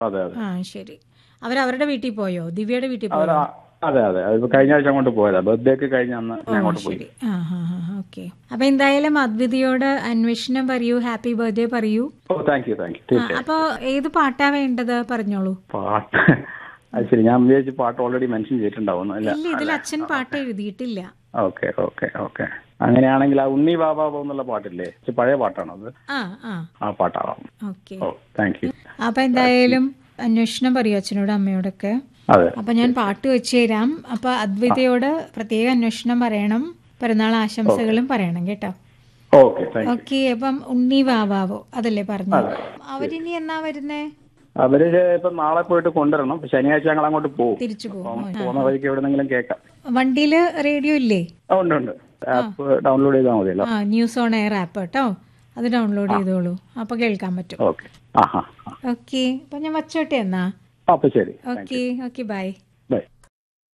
അതെ അതെ ആ ശരി അവരവരുടെ വീട്ടിൽ പോയോ ദിവ്യയുടെ വീട്ടിൽ അവർ പോയോ അതെ അതെ അതിപ്പോ കഴിഞ്ഞ ആഴ്ച അങ്ങോട്ട് പോയതാ ബർത്ത്ഡേക്ക് കഴിഞ്ഞ അന്ന് ഞാൻ ഓ അങ്ങോട്ട് പോയി ശരി ആ ഹാ ഹാ ഓക്കെ അപ്പൊ എന്തായാലും അദ്വിതയോട് അന്വേഷണം പറയൂ ഹാപ്പി ബർത്ത്ഡേ പറയൂ ഓ താങ്ക് യു താങ്ക് യു ആ, തീർച്ചയായും അപ്പൊ ഏത് പാട്ടാ വേണ്ടത് പറഞ്ഞോളൂ പാട്ട് അത് ശരി ഞാൻ വിചാരിച്ചു പാട്ട് ഓൾറെഡി മെൻഷൻ ചെയ്തിട്ടുണ്ടാവുന്നു അല്ല ഇല്ല ഇതിൽ അച്ഛൻ പാട്ട് എഴുതിയിട്ടില്ല ഓക്കെ ഓക്കെ ഓക്കെ അങ്ങനെയാണെങ്കിൽ ആ ഉണ്ണി ബാബാബോ എന്നുള്ള പാട്ടില്ലേ ഇച്ചിരി പഴയ പാട്ടാണോ അത് ആ ആ ആ പാട്ടാവാം ഓക്കെ ഓ താങ്ക് യു അപ്പൊ എന്തായാലും അന്വേഷണം പറയൂ അച്ഛനോട് അമ്മയോടൊക്കെ അതെ അപ്പൊ ഞാൻ പാട്ട് വെച്ച് തരാം അപ്പൊ അദ്വിതയോട് പ്രത്യേക അന്വേഷണം പറയണം പിറന്നാൾ ആശംസകളും പറയണം കേട്ടോ ഓക്കെ താങ്ക് യു ഓക്കെ അപ്പം ഉണ്ണി വാവാവോ അതല്ലേ പറഞ്ഞു അവരിനി എന്നാ വരുന്നേ അവര് ഇപ്പൊ നാളെ പോയിട്ട് കൊണ്ടുവരണം ശനിയാഴ്ച ഞങ്ങൾ അങ്ങോട്ട് പോകും തിരിച്ചു പോകും അപ്പം പോകുന്ന വഴിക്ക് എവിടെന്നെങ്കിലും കേൾക്കാം വണ്ടിയില് റേഡിയോ ഇല്ലേ ആ, ഉണ്ട് ഉണ്ട് ആപ്പ് ഡൗൺലോഡ് ചെയ്താൽ മതിയല്ലോ ആ ന്യൂസ് ഓൺ എയർ ആപ്പ് കേട്ടോ അത് ഡൗൺലോഡ് ചെയ്തോളൂ അപ്പൊ കേൾക്കാൻ പറ്റും ഓക്കെ ആ ഹാ ഓക്കെ അപ്പൊ ഞാൻ വച്ചോട്ടെ എന്നാ അപ്പൊ ശരി ഓക്കെ ഓക്കെ ബൈ